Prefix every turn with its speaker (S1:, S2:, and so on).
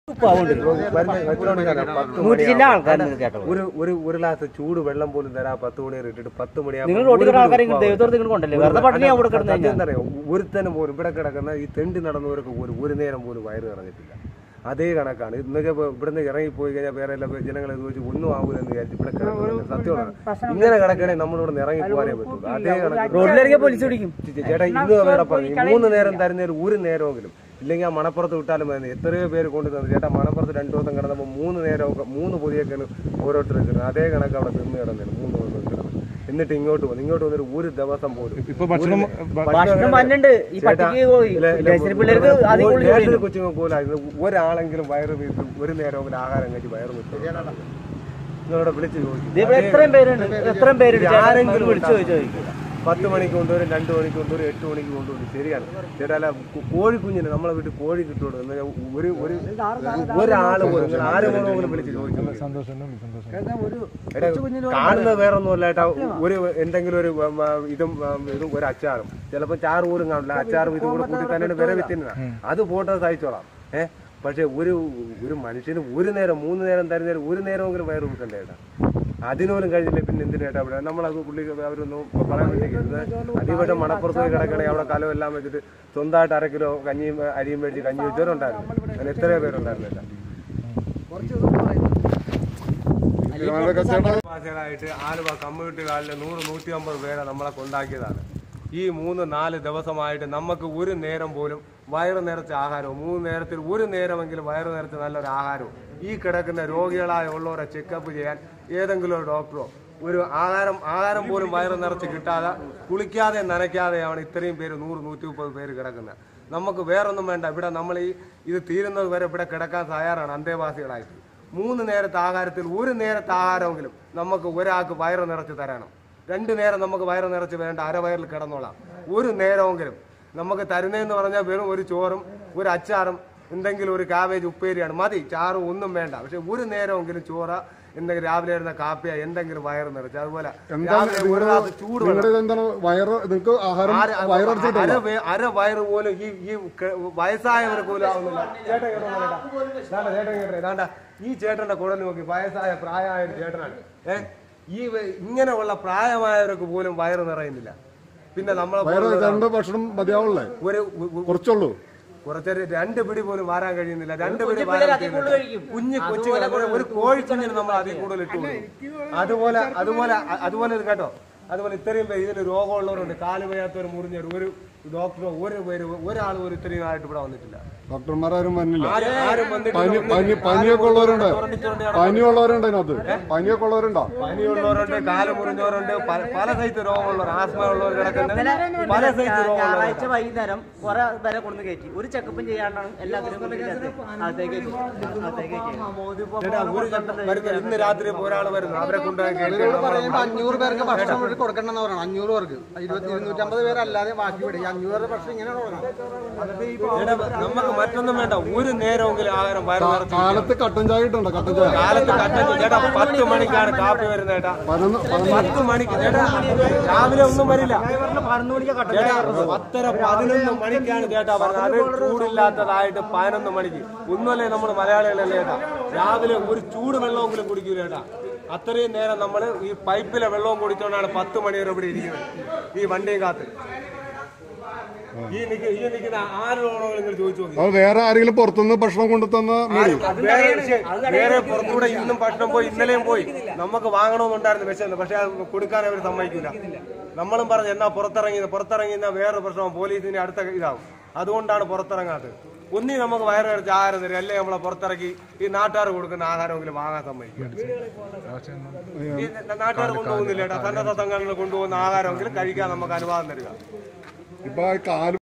S1: വരുന്ന എത്ര മണിക്കാണ്? പത്ത്
S2: നൂറ്റി ചില്ല
S1: മണിയാകും.
S2: ആൾക്കാർ കേട്ടോ
S1: ഒരു ഒരു ഒരു ഗ്ലാസ് ചൂട് വെള്ളം പോലും തരാ പത്ത് മണി വരെ ഇട്ടിട്ട് പത്ത് മണിയാകുമ്പോൾ
S2: നിങ്ങൾ റോഡിൽ
S1: ഒരു
S2: ആൾക്കാരെ
S1: ഉപ്പാവും.
S2: ദൈവത്തോട് നിങ്ങൾ കൊണ്ടല്ലേ വെറുതെ പട്ടിണി അവിടെ കിടന്നു
S1: സത്യം
S2: കഴിഞ്ഞാൽ
S1: എന്താ അറിയോ? ഒരുത്തനും പോലും ഇവിടെ കിടക്കുന്ന ഈ തെണ്ടി നടന്നവർക്ക് പോലും ഒരു നേരം പോലും വയറ് നിറഞ്ഞിട്ടില്ല അതേ കണക്കാണ് എന്നുവെച്ചാൽ ഇപ്പൊ ഇവിടുന്ന് ഇറങ്ങി പോയി കഴിഞ്ഞാൽ വേറെ എല്ലാ ജനങ്ങളെ ചോദിച്ചു ഒന്നും ആവൂലെന്ന് വിചാരിച്ചു ഇവിടെ കിടക്കുന്നത് സത്യമാണ് ഇങ്ങനെ കിടക്കണേ നമ്മളിവിടെ ഇറങ്ങി പോകാനേ പറ്റുള്ളൂ അതേ കണക്ക്
S2: റോഡിലിറങ്ങിയ പോലീസ് പിടിക്കും
S1: ചേട്ടാ ഇന്ന് വേറെ പറഞ്ഞു ഈ മൂന്ന് നേരം തരുന്നതിൽ ഒരു നേരമെങ്കിലും ഇല്ലെങ്കിൽ ആ മണപ്പുറത്ത് വിട്ടാലും മതി എത്രയോ പേര് കൊണ്ടു തന്നു ചേട്ടാ മണപ്പുറത്ത് രണ്ടു ദിവസം കിടന്നപ്പോൾ മൂന്ന് നേരമൊക്കെ മൂന്ന് പൊതിയൊക്കെയാണ് ഓരോരുത്തർ കിട്ടുന്നത് അതേ കണക്ക് അവിടെ നിന്ന് കിടന്നില്ല മൂന്ന് ദിവസം കിടന്നു എന്നിട്ട് ഇങ്ങോട്ട് വന്നു ഇങ്ങോട്ട് വന്നിട്ട് ഒരു ദിവസം പോലും
S3: ഇപ്പൊ ഭക്ഷണം
S2: ഭക്ഷണം വന്നുണ്ട് ഈ പട്ടിക്ക് പോയി ദേശീയ പിള്ളേർക്ക് ആദ്യം കൂടുതൽ
S1: നേരത്തെ കൊച്ചുങ്ങൾ പോലും ആയിരുന്നു ഒരാളെങ്കിലും വയറ് വീട്ട് ഒരു നേരമെങ്കിലും ആഹാരം കഴിച്ച് വയറ് നിൽക്കും നിങ്ങളോട് വിളിച്ച് ചോദിക്കും
S2: ഇതിപ്പോ എത്രയും പേരുണ്ട് എത്രയും പേരുണ്ട്
S1: ആരെങ്കിലും
S2: ആരെങ്കിലും വിളിച്ചു ചോദിച്ചു ചോദിക്കും
S1: പത്ത് മണിക്ക് കൊണ്ടുവരും രണ്ട് മണിക്ക് കൊണ്ടുവരും എട്ട് മണിക്ക് കൊണ്ടുവരും ശരിയാണ് ചേട്ടാ അല്ല കു- കോഴിക്കുഞ്ഞിന് നമ്മളെ വീട്ടിൽ കോഴി കിട്ടുള്ളൂ എന്ന് പറഞ്ഞാൽ ഒരു ഒരു ഒരാൾ പോലും നിങ്ങൾ ആര് വേണമെങ്കിലും വിളിച്ച് ചോദിക്കുന്നു
S3: സന്തോഷം സന്തോഷം
S1: എടാ, കാണുന്നത് വേറെ ഒന്നുമല്ല ഏട്ടാ ഒരു എന്തെങ്കിലും ഒരു ഉം, ആ, ഇതും ആ, ഇതും ഒരു അച്ചാറും ചിലപ്പോൾ ചാറ് പോലും കാണില്ല അച്ചാറും ഇതും കൂടെ കൂട്ടി തന്നെയാണ് വില വിറ്റുന്ന അത് ഫോട്ടോ സഹിച്ചോളാം ഏഹ് പക്ഷെ ഒരു ഒരു മനുഷ്യന് ഒരു നേരം മൂന്ന് നേരം തരുന്നേരം ഒരു നേരമെങ്കിലും വയറ് കൂട്ടണ്ടേ ഏട്ടാ അതിനോലും കഴിഞ്ഞില്ല പിന്നെ എന്തിനാ ഏട്ടാ അവിടെ നമ്മളത് പുള്ളി അവരൊന്നും പറയാൻ വേണ്ടിയിരിക്കുന്നത് അതിവട്ടം മണപ്പുറത്ത് പോയി കിടക്കണമെങ്കിൽ അവിടെ കലം എല്ലാം വെച്ചിട്ട് സ്വന്തമായിട്ട് അര കിലോ കഞ്ഞിയും അരിയും മേടിച്ച് കഞ്ഞി വെച്ചവരുണ്ടായിരുന്നു അങ്ങനെ എത്രയോ പേരുണ്ടായിരുന്നു ഏട്ടാ ഭാഷകളായിട്ട് ആലുവ കമ്മ്യൂണിറ്റി ഹാളിൽ നൂറ് നൂറ്റി അമ്പത് പേരെ നമ്മളെ കൊണ്ടാക്കിയതാണ് ഈ മൂന്ന് നാല് ദിവസമായിട്ട് നമുക്ക് ഒരു നേരം പോലും വയറ് നിറച്ച ആഹാരവും മൂന്ന് നേരത്തിൽ ഒരു നേരമെങ്കിലും വയറ് നിറച്ച നല്ലൊരു ആഹാരവും ഈ കിടക്കുന്ന രോഗികളായ ഉള്ളവരെ ചെക്കപ്പ് ചെയ്യാൻ ഏതെങ്കിലും ഒരു ഡോക്ടറോ ഒരു ആഹാരം ആഹാരം പോലും വയറ് നിറച്ച് കിട്ടാതെ കുളിക്കാതെ നനയ്ക്കാതെയാണ് ഇത്രയും പേര് നൂറ് നൂറ്റി മുപ്പത് പേര് കിടക്കുന്നത് നമുക്ക് വേറൊന്നും വേണ്ട ഇവിടെ നമ്മൾ ഈ ഇത് തീരുന്നത് വരെ ഇവിടെ കിടക്കാൻ തയ്യാറാണ് അന്തേവാസികളായിട്ട് മൂന്ന് നേരത്തെ ആഹാരത്തിൽ ഒരു നേരത്തെ ആഹാരമെങ്കിലും നമുക്ക് ഒരാൾക്ക് വയറ് നിറച്ച് തരണം രണ്ട് നേരം നമുക്ക് വയറ് നിറച്ച് വേണ്ട അരവയറിൽ കിടന്നോളാം ഒരു നേരമെങ്കിലും നമുക്ക് തരുന്നതെന്ന് പറഞ്ഞാൽ വെറും ഒരു ചോറും ഒരു അച്ചാറും എന്തെങ്കിലും ഒരു കാവേജ് ഉപ്പേരിയാണ് മതി ചാറും ഒന്നും വേണ്ട പക്ഷെ ഒരു നേരമെങ്കിലും ചോറ എന്തെങ്കിലും രാവിലെ ഇരുന്ന കാപ്പിയ എന്തെങ്കിലും വയറ് നിറച്ച് അതുപോലെ രാവിലെ ഒരു ഗ്ലാസ് ചൂട് വെള്ളം
S3: നിങ്ങളുടെ എന്താണ് വയറ് നിങ്ങൾക്ക് ആഹാരം
S1: ആര് അര
S3: വയറടിച്ചിട്ടില്ല
S1: വേ- അര വയറ് പോലും ഈ ഈ ക- വയസ്സായവർക്ക് പോലും ആവുന്നില്ല ചേട്ടൻ കേട്ടോ ചേട്ടാ ദാണ്ട ചേട്ടൻ കേട്ടോ ദാണ്ട ഈ ചേട്ടന്റെ കുടൽ നോക്കി വയസ്സായ പ്രായമായ ഒരു ചേട്ടനാണ് ഏ ഈ വ- ഇങ്ങനെയുള്ള പ്രായമായവർക്ക് പോലും വയറ് നിറയുന്നില്ല പിന്നെ നമ്മളെ
S3: വയറ്
S1: പോലുള്ള
S3: രണ്ട് ഭക്ഷണം മതിയാവുള്ളേ
S1: ഒരു ഉ- ഉ-
S3: കുറച്ചുള്ളൂ
S1: കുറച്ചൊരു രണ്ട് പിടി പോലും വാരാൻ കഴിയുന്നില്ല രണ്ട് പിടി
S2: പിള്ളേര്
S1: വാരാൻ
S2: അതിൽ കൂടുതൽ കഴിക്കും.
S1: കുഞ്ഞു കൊച്ചുകളെ പോലെ ഒരു കോഴിക്കുഞ്ഞിന് നമ്മൾ അതിൽ കൂടുതൽ ഇട്ടു കൊടുക്കും അതുപോലെ അതുപോലെ അ- അതുപോലെ ഇത് കേട്ടോ അതുപോലെ ഇത്രയും പേര് ഇതിന് രോഗമുള്ളവരുണ്ട് കാല് വയ്യാത്തവർ മുറിഞ്ഞവർ ഒരു ഡോക്ടറോ ഒരു പേര് ഒരാൾ ഒരു ഇത്രയും ആയിട്ട് ഇവിടെ വന്നിട്ടില്ല
S3: ഡോക്ടർമാരും വന്നില്ല
S1: ആരും ആരും വന്നിട്ട്
S3: പനി പനി പനിയൊക്കെ ഉള്ളവരുണ്ട് പനിയുള്ളവരുണ്ട് അതിനകത്ത് പനിയൊക്കെ ഉള്ളവരുണ്ടോ
S1: പനിയുള്ളവരുണ്ട് കാല് മുറിഞ്ഞവരുണ്ട് പല പല സൈസ് രോഗമുള്ളവർ ആസ്മ ഉള്ളവർ കിടക്കുന്നത് പല സൈസ് രോഗമുള്ളവർ
S2: ഞായറാഴ്ച വൈകുന്നേരം കുറെ പേരെ കൊണ്ടു കയറ്റി ഒരു ചെക്കപ്പും ചെയ്യാണ്ടാണ് എല്ലാത്തിനും അകത്തേക്ക് കയറ്റി. അകത്തേക്ക് കയറ്റി.
S1: ചേട്ടാ, ഒരു വരുന്ന ഇന്ന് രാത്രി ഒരാൾ വരുന്നു അവരെ കൊണ്ടുപോയി കേട്ടി
S4: പറയുമ്പോൾ അഞ്ഞൂറ് പേർക്ക് ഭക്ഷണം ഇവിടെ കൊടുക്കണം എന്ന് പറയണം അഞ്ഞൂറ് പേർക്ക് ഇരുപത്തി ഇരുന്നൂറ്റമ്പത് പേരല്ലാതെ ബാക്കി ഇവിടെ ഈ അഞ്ഞൂറ് പേരുടെ ഭക്ഷണം ഇങ്ങനെ കൊടുക്കണം
S1: ചേട്ടാ, നമുക്ക് മറ്റൊന്നും വേണ്ട ഒരു നേരമെങ്കിലും ആഹാരം വയറ് നിറച്ച്
S3: കാലത്ത് കട്ടൻ ചായ ഇട്ടുണ്ടോ കട്ടൻ ചായ
S1: കാലത്ത് കട്ടൻ ചേട്ടാ പത്ത് മണിക്കാണ് കാപ്പി വരുന്നത് ചേട്ടാ
S3: പതിനൊന്ന് പതിനൊന്ന്
S1: പത്ത് മണിക്ക് ചേട്ടാ രാവിലെ ഒന്നും വരില്ല ചേട്ടാ പത്തര പതിനൊന്ന് മണിക്കാണ് ചേട്ടാ പറഞ്ഞത് അത് ചൂടില്ലാത്തതായിട്ട് പതിനൊന്ന് മണിക്ക് ഒന്നുമല്ലേ നമ്മൾ മലയാളികളല്ലേ ചേട്ടാ രാവിലെ ഒരു ചൂട് വെള്ളമെങ്കിലും കുടിക്കൂല ചേട്ടാ അത്രയും നേരം നമ്മൾ ഈ പൈപ്പിലെ വെള്ളവും കുടിച്ചുകൊണ്ടാണ് പത്ത് മണി വരെ ഇവിടെ ഇരിക്കുന്നത് ഈ വണ്ടിയും കാത്ത് ഈ നിൽക്കുന്ന ഈ നിൽക്കുന്ന ആര് വേണമെങ്കിലും നിങ്ങൾ ചോദിച്ചു നോക്കി
S3: അത് വേറെ ആരെങ്കിലും പുറത്തുനിന്ന് ഭക്ഷണം കൊണ്ടു തന്ന മതി
S1: വേറെ ശരി, വേറെ പുറത്തുകൂടെ ഇന്നും ഭക്ഷണം പോയി ഇന്നലെയും പോയി നമുക്ക് വാങ്ങണമെന്നുണ്ടായിരുന്നു വിശന്ന് പക്ഷെ അത് കൊടുക്കാൻ അവർ സമ്മതിക്കില്ല നമ്മളും പറഞ്ഞു എന്നാ പുറത്തിറങ്ങി പുറത്തിറങ്ങി എന്നാ വേറെ പ്രശ്നം പോലീസിന്റെ അടുത്ത ഇതാവും അതുകൊണ്ടാണ് പുറത്തിറങ്ങാത്തത് ഒന്നി നമുക്ക് വയറ് നിറച്ച് ആഹാരം തരും അല്ലെ നമ്മളെ പുറത്തിറക്കി ഈ നാട്ടുകാർ കൊടുക്കുന്ന ആഹാരമെങ്കിലും വാങ്ങാൻ സമ്മതിക്കുക ഈ നാട്ടുകാർ കൊണ്ടുപോകുന്നില്ല സന്നദ്ധ സംഘടനകൾ കൊണ്ടുപോകുന്ന ആഹാരമെങ്കിലും കഴിക്കാൻ നമുക്ക് അനുവാദം തരിക
S3: ഇപ്പൊ ആ കാല്